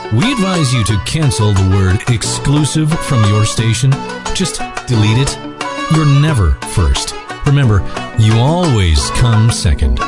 We advise you to cancel the word exclusive from your station. Just delete it. You're never first. Remember, you always come second.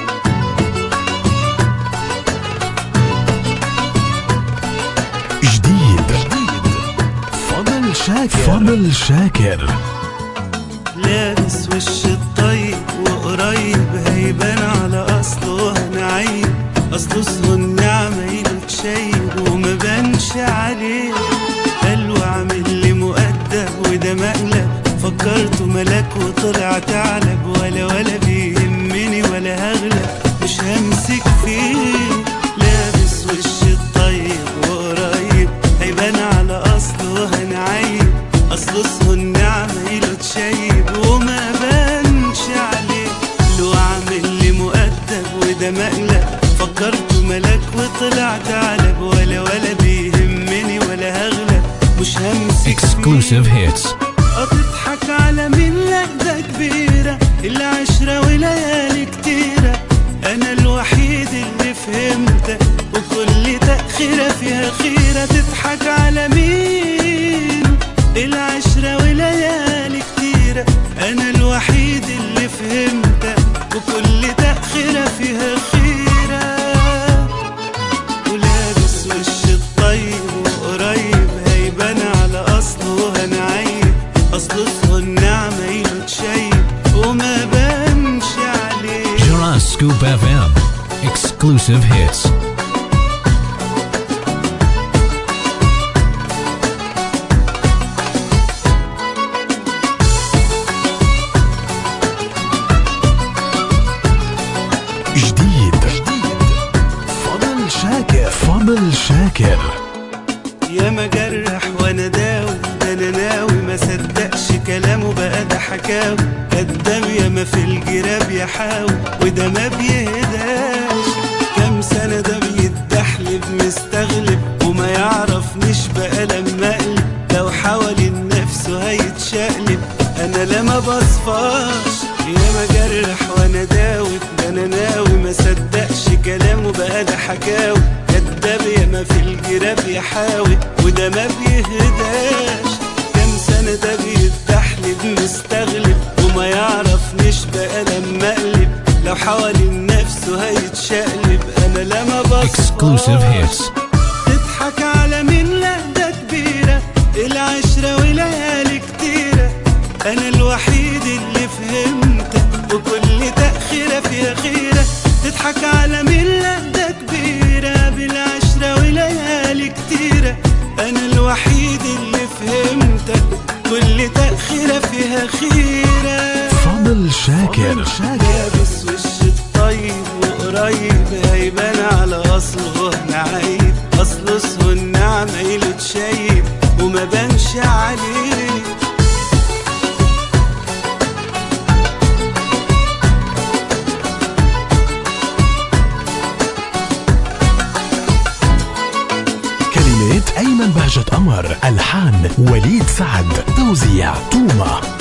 جديد فضل شاكر فضل شاكر لابس وش الطيب وقريب هيبان على اصله هنعيب اصله اسمه النعمة يلك شايب وما بانش عليه قال عامل لي مؤدب وده مقلب فكرته ملاك وطلع ثعلب ولا ولا بيهمني ولا هغلب مش همسك فيه لابس وش الطيب وقريب هيبان على اصله هنعيب اصله اسمه النعمة يلك شايب وما بانش عليه لو عامل لي مؤدب وده مقلب فكرته ملاك وطلع ثعلب ولا ولا بيهمني ولا هغلب مش همسك Exclusive فيه. hits. هتضحك على مين لا ده كبيرة العشرة وليالي كتيرة أنا الوحيد اللي فهمتك وكل تأخيرة فيها خيرة تضحك على مين العشرة وليالي كتيرة أنا الوحيد اللي فهمتك وكل تأخيرة فيها خيرة ولابس وش الطيب وقريب هيبان على اصله هنعيب اصله اسمه النعمة يلك شايب وما بانش عليه Jara Scoop FM. Exclusive hits. جديد فضل شاكر فضل شاكر يا مجرح وانا داوي ده انا ناوي ما صدقش كلامه بقى ده حكاوي كداب يا ما في الجراب يحاول وده ما بيهداش كام سنة ده بيتدحلب مستغلب وما يعرفنيش بقى لما اقلب لو حاول نفسه هيتشقلب انا لا ما بصفاش يا مجرح وانا داوي ده انا ناوي ما صدقش كلامه بقى ده حكاوي كداب يا ما في الجراب يحاول وده ما بيهداش كام سنة ده بيتدحلب مستغلب وما يعرفنيش بقى لما اقلب لو حاول نفسه هيتشقلب انا لا ما Exclusive بصفاش hits. تضحك على مين لا ده كبيرة العشرة وليالي كتيرة أنا الوحيد اللي فهمتك وكل تأخيرة فيها خيرة تضحك على مين لا ده كبيرة بالعشرة وليالي كتيرة أنا الوحيد اللي فهمتك كل تأخيرة فيها خيرة فضل شاكر لابس وش الطيب وقريب هيبان على اصله نعيب اصله اسمه النعمة يلك شايب وما بانش عليه كلمات أيمن بهجة قمر ألحان وليد سعد توزيع توما